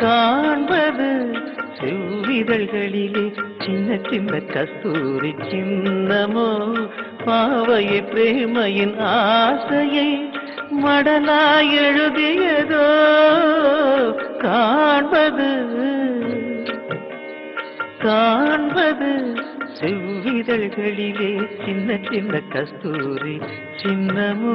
காண்பது செவ்விதழ்களிலே சின்ன சின்ன கஸ்தூரி சின்னமோ பாவையை பிரேமையின் ஆசையை மடலாய் எழுதியதோ காண்பது காண்பது செவ்விதழ்களிலே சின்ன சின்ன கஸ்தூரி சின்னமோ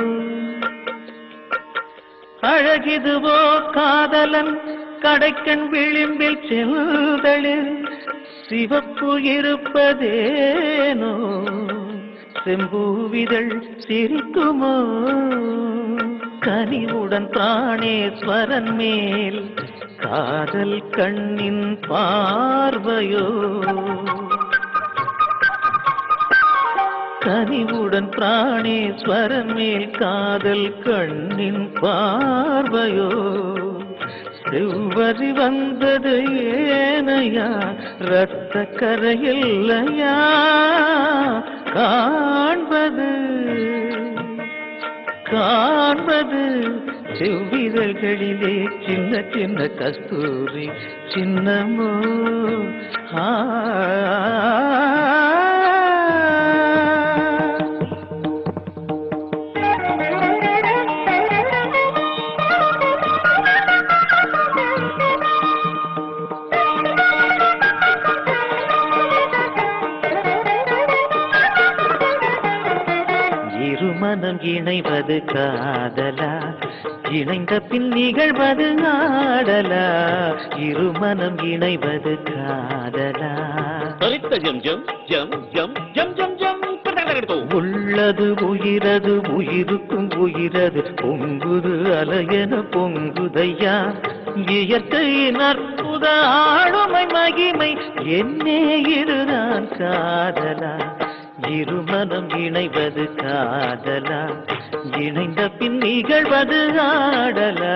அழகிதுவோ காதலன் கடைக்கண் விளிம்பில் செல்தளிர் சிவப்பு இருப்பதேனோ செம்பூவிதழ் சிரிக்குமோ கனிவுடன் பிராணேஸ்வரன் மேல் காதல் கண்ணின் பார்வையோ கனிவுடன் பிராணேஸ்வரன் மேல் காதல் கண்ணின் பார்வையோ செவ்வரி வந்தது ஏனையா ரத்த கரையில்லையா காண்பது காண்பது செவ்விதழ்களிலே சின்ன சின்ன கஸ்தூரி சின்னமோ ஆ இருமனம் இணைவது காதலா இணைந்த பின் நிகழ்வது ஆடலா இருமனம் இணைவது காதலா ತ್ವರಿತ ಜಂ ಜಂ ಜಂ ಜಂ ಜಂ ಜಂ ಜಂ ಕರ್ನಾಟಕ உள்ளது உயிரது உயிருக்கும் உயிரது பொங்குது அலையென பொங்குதையா இயற்கையின் அற்புத ஆளுமை மகிமை என்னே இதுதான் காதலா இருமனம் இணைவது காதலா இணைந்த பின் நிகழ்வது ஆடலா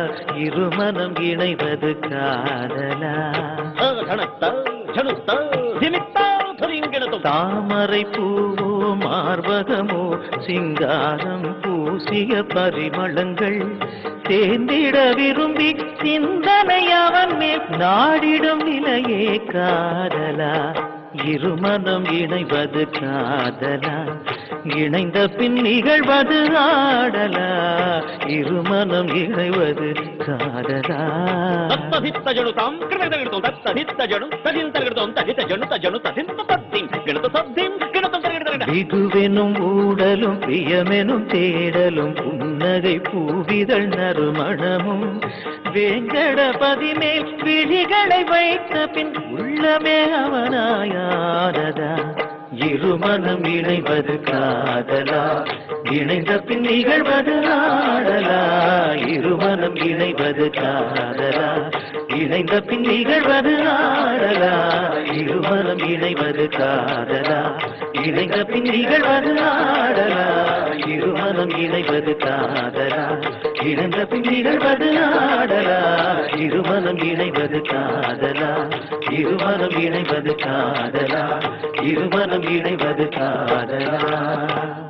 இருமனம் இணைவது காதலா ಧಣತ್ತ ಝಣುತ್ತ ಧಿಮಿತ್ತ ಧರಿಂಗೆಣತು தாமரை பூவோ மார்பகமோ சிங்காரம் பூசிய பரிமளங்கள் தேர்ந்திட விரும்பி சிந்தனை அவன் மேல் நாடிடும் நிலையே காதலா இருமனம் இணைவது காதலா இணைந்த பின் நிகழ்வது ஆடலா இருமனம் இணைவது காதலா ತತ್ತಧಿತ್ತ ಜಣು ತಾಂ ಕರ್ನಾಟಕ ತತ್ತಧಿತ್ತ ಜಣು ತದಿಂತ ಗಿಡತೋಂ ತದಿತ ಜಣು ತಜಣು ತದಿಂತ ತದ್ದಿಂ ಗಿಡತ ತದ್ದಿಂ ಗಿಡತ ತರಗಿಡ இதுவெனும் ஊடலும் பிரியமெனும் தேடலும் புன்னகை பூவிதழ் நறுமணமும் வேங்கடபதி மேல் விழிகளை வைத்த பின் உள்ளமே அவனாயானதா இருமனம் இணைவது காதலா இணைந்த பின் நிகழ்வது ஆடலா இருமனம் இணைவது காதலா இணைந்த பின் நிகழ்வது ஆடலா இருமனம் இணைவது காதலா இணைந்த பின் நிகழ்வது ஆடலா இருமனம் இணைவது காதலா இணைந்த பின் நிகழ்வது ஆடலா இருமனம் இணைவது காதலா இருமனம் இணைவது காதலா இருமனம் இணைவது காதலா